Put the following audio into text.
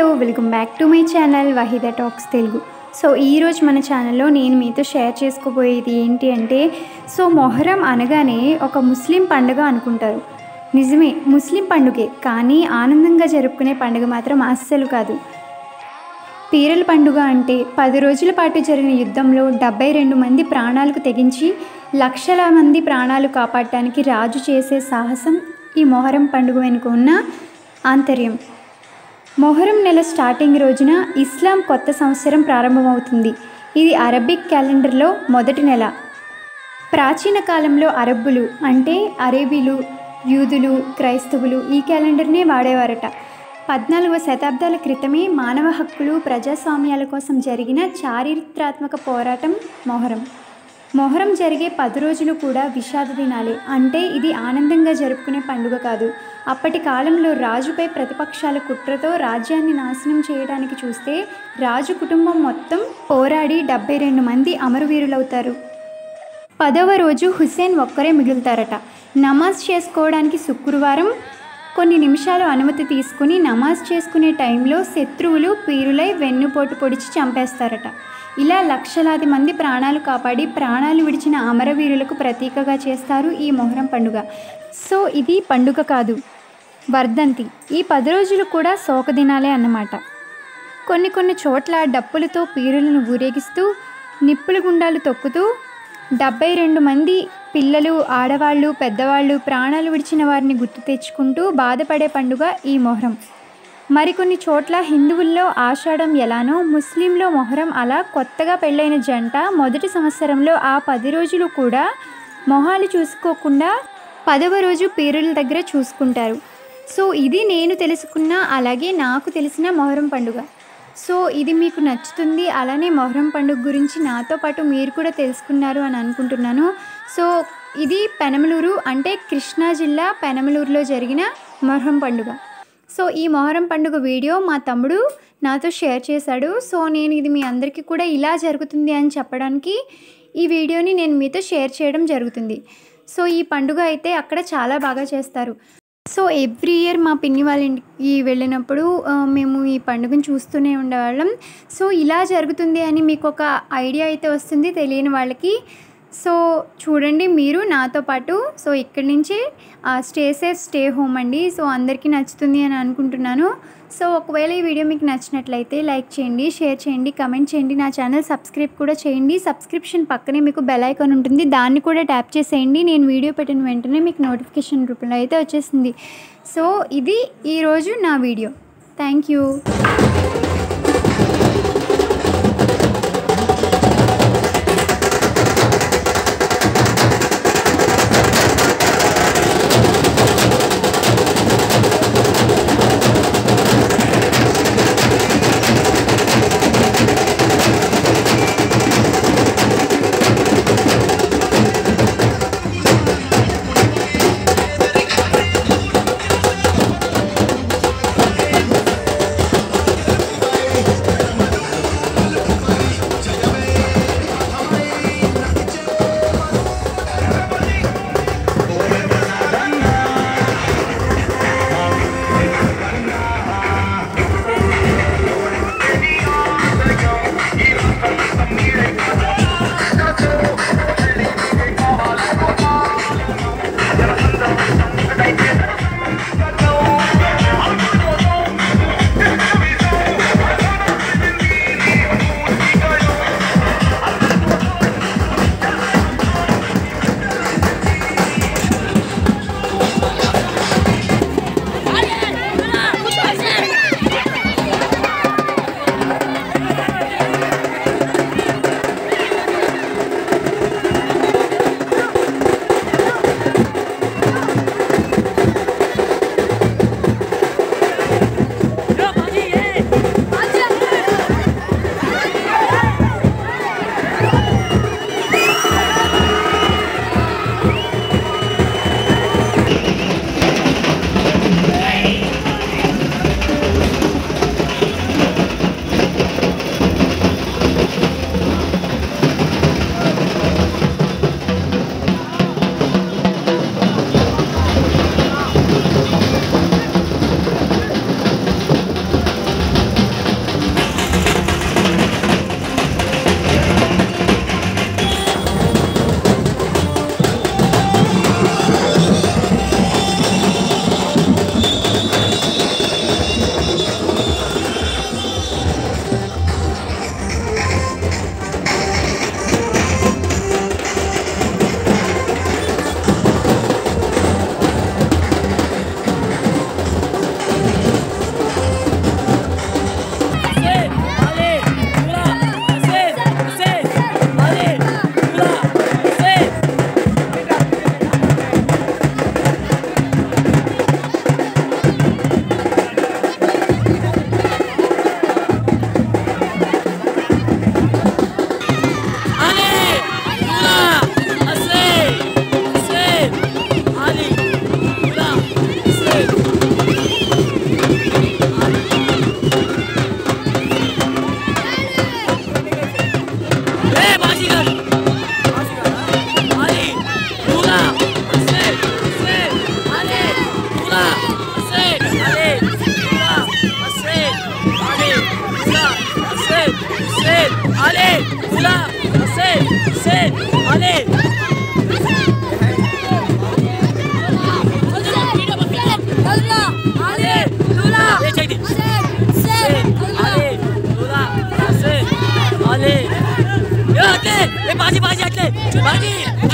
Welcome back to my channel Waheeda talks Telugu so ఈరోజు మన ఛానల్లో నేను మీతో షేర్ చేసుకోబోయేది ఏంటి అంటే సో మొహరం అనగానే ఒక ముస్లిం పండుగ అనుకుంటారు నిజమే ముస్లిం పండుగే కానీ ఆనందంగా జరుపుకునే పండుగ మాత్రం అస్సలు కాదు పీరల పండుగ అంటే పది రోజుల పాటు జరిగిన యుద్ధంలో డెబ్బై రెండు మంది ప్రాణాలకు తెగించి లక్షల మంది ప్రాణాలు కాపాడటానికి రాజు చేసే సాహసం ఈ మొహరం పండుగ వెనుక ఉన్న ఆంతర్యం మొహరం నెల స్టార్టింగ్ రోజున ఇస్లాం కొత్త సంవత్సరం ప్రారంభమవుతుంది ఇది అరబిక్ క్యాలెండర్లో మొదటి నెల ప్రాచీన కాలంలో అరబ్బులు అంటే అరేబీలు యూదులు క్రైస్తవులు ఈ క్యాలెండర్నే వాడేవారట పద్నాలుగవ శతాబ్దాల క్రితమే మానవ హక్కులు ప్రజాస్వామ్యాల కోసం జరిగిన చారిత్రాత్మక పోరాటం మొహరం మొహరం జరిగే పది రోజులు కూడా విషాద దినాలే అంటే ఇది ఆనందంగా జరుపుకునే పండుగ కాదు అప్పటి కాలంలో రాజుపై ప్రతిపక్షాల కుట్రతో రాజ్యాన్ని నాశనం చేయడానికి చూస్తే రాజు కుటుంబం మొత్తం పోరాడి డెబ్బై రెండు మంది అమరవీరులవుతారు పదవ రోజు హుస్సేన్ ఒక్కరే మిగులుతారట నమాజ్ చేసుకోవడానికి శుక్రవారం కొన్ని నిమిషాలు అనుమతి తీసుకుని నమాజ్ చేసుకునే టైంలో శత్రువులు పీరులై వెన్నుపోటు పొడిచి చంపేస్తారట ఇలా లక్షలాది మంది ప్రాణాలు కాపాడి ప్రాణాలు విడిచిన అమరవీరులకు ప్రతీకగా చేస్తారు ఈ మొహరం పండుగ సో ఇది పండుగ కాదు వర్ధంతి ఈ పది రోజులు కూడా శోక దినాలే అన్నమాట కొన్ని కొన్ని చోట్ల డప్పులతో పీరులను ఊరేగిస్తూ నిప్పుల గుండాలు తొక్కుతూ డెబ్బై రెండు మంది పిల్లలు ఆడవాళ్ళు పెద్దవాళ్ళు ప్రాణాలు విడిచిన వారిని గుర్తు తెచ్చుకుంటూ బాధపడే పండుగ ఈ మొహరం మరికొన్ని చోట్ల హిందువుల్లో ఆషాఢం ఎలానో ముస్లింలో మొహరం అలా కొత్తగా పెళ్ళైన జంట మొదటి సంవత్సరంలో ఆ పది రోజులు కూడా మొహాలు చూసుకోకుండా పదవ రోజు పీరుల దగ్గర చూసుకుంటారు సో ఇది నేను తెలుసుకున్న అలాగే నాకు తెలిసిన మొహరం పండుగ సో ఇది మీకు నచ్చుతుంది అలానే మొహరం పండుగ గురించి నాతో పాటు మీరు కూడా తెలుసుకున్నారు అని అనుకుంటున్నాను సో ఇది పెనమలూరు అంటే కృష్ణా జిల్లా పెనమలూరులో జరిగిన మొహరం పండుగ సో ఈ మొహరం పండుగ వీడియో మా తమ్ముడు నాతో షేర్ చేశాడు సో నేను ఇది మీ అందరికీ కూడా ఇలా జరుగుతుంది అని చెప్పడానికి ఈ వీడియోని నేను మీతో షేర్ చేయడం జరుగుతుంది సో ఈ పండుగ అయితే అక్కడ చాలా బాగా చేస్తారు సో ఎవ్రీ ఇయర్ మా పిన్ని వాళ్ళ ఇంటికి వెళ్ళినప్పుడు ఆ, మేము ఈ పండుగను చూస్తూనే ఉండేవాళ్ళం సో ఇలా జరుగుతుంది అని మీకు ఒక ఐడియా అయితే వస్తుంది తెలియని వాళ్ళకి సో చూడండి మీరు నాతో పాటు సో ఇక్కడి నుంచి స్టే సేఫ్ స్టే హోమ్ అండి సో అందరికీ నచ్చుతుంది అని అనుకుంటున్నాను సో ఒకవేళ ఈ వీడియో మీకు నచ్చినట్లయితే లైక్ చేయండి షేర్ చేయండి కమెంట్ చేయండి నా ఛానల్ సబ్స్క్రైబ్ కూడా చేయండి సబ్స్క్రిప్షన్ పక్కనే మీకు బెల్ ఐకాన్ ఉంటుంది దాన్ని కూడా ట్యాప్ చేసేయండి నేను వీడియో పెట్టిన వెంటనే మీకు నోటిఫికేషన్ రూపంలో అయితే వచ్చేసింది సో ఇది ఈరోజు నా video thank you Thank Baazigar Ali, Lula, Hussein, Hussein, Ali, Lula, Hussein, Ali, Lula, Hussein, Ali, Lula, Hussein, Hussein, Ali, Lula, Hussein, Hussein, Ali. Ali, Lula, ये चाहिए Hussein, Ali, Lula, Hussein, Ali. ये हटले, ये बाजी बाजी हटले, बाजी